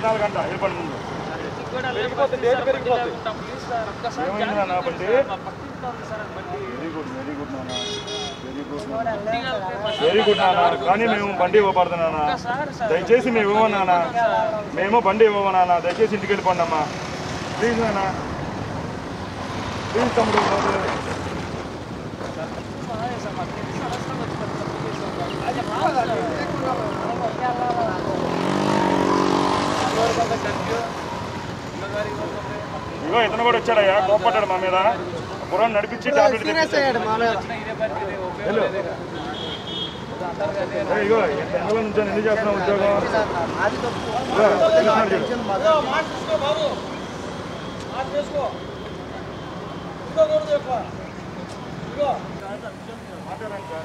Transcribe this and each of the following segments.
నాలుగు గంట వెళ్ళిపోండి ముందు కూడా పెరిగిపోతే లేకపోతే డేట్ సార్ పెరిగిపోతే. బండి లేకుండా ప్లీజ్ సార్ ఒక్కసారి ఏమైంది జాగ్రత్తగా నాన్న చూడండి బండి? సార్. మా పక్కింట్లో ఉంది సార్ బండి వెరీ గుడ్ వెరీ గుడ్ నాన్న వెరీ గుడ్ కొద్దిగా ఉంటే బండి వెరీ గుడ్ నాన్న కానీ మేము బండి ఇవ్వబడదు నాన్న ఒక్కసారి సార్ దయచేసి మేము ఇవ్వము నాన్న మేము బండి ఇవ్వము నాన్న దయచేసి ఇంటికి వెళ్ళిపోండి అమ్మా ప్లీజ్ నాన్న ప్లీజ్ తమ్ముడు అదే సార్ మాకు తెలిసి అనవసరంగా వచ్చి పెద్ద తప్పు చేశాం సార్. అది కాదు సార్. ఎవరికొక థ్యాంక్ యూ. ఇమ్మగారి ఇవ్వకపోతే ఇగో ఇతను కూడా వచ్చాడయ్యా కోపడ్డాడు మా మీద పురాణం నడిపించి టాబ్లెట్ తెప్పించాడు వచ్చిన ఇదే పని ఇదే ఉపయోగం లేదుగా. ఇది అంటారు కదా, ఇదే ఏ, ఇగో ఎండలో నుంచి ఎందుకు చేస్తున్నావు ఉద్యోగం ఇగో, పిలుస్తున్నాడు చూడు. మాట్లాడండి సార్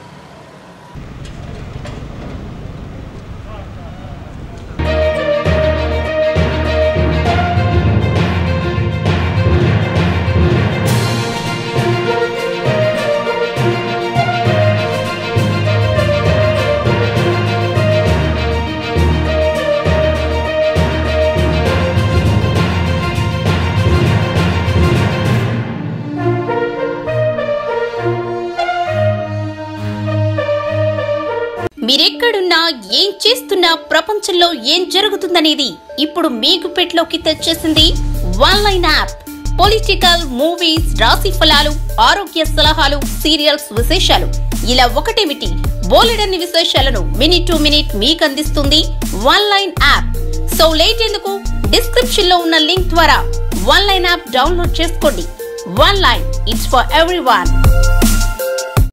మీరెక్కడున్నా ఏం చేస్తున్నా ప్రపంచంలో ఏం జరుగుతుందనేది ఇప్పుడు మీకు పెట్లోకి తెచ్చేసింది one line app political movies రాశి ఫలాలు ఆరోగ్య సలహాలు సీరియల్స్ విశేషాలు ఇలా ఒకటేమిటి బోలెడన్ని విశేషాలను మినిట్ టు మినిట్ మీకు అందిస్తుంది one line app so late ఎందుకు డిస్క్రిప్షన్ లో ఉన్న లింక్ ద్వారా వన్ లైన్ యాప్ డౌన్లోడ్ చేసుకోండి one line it's for every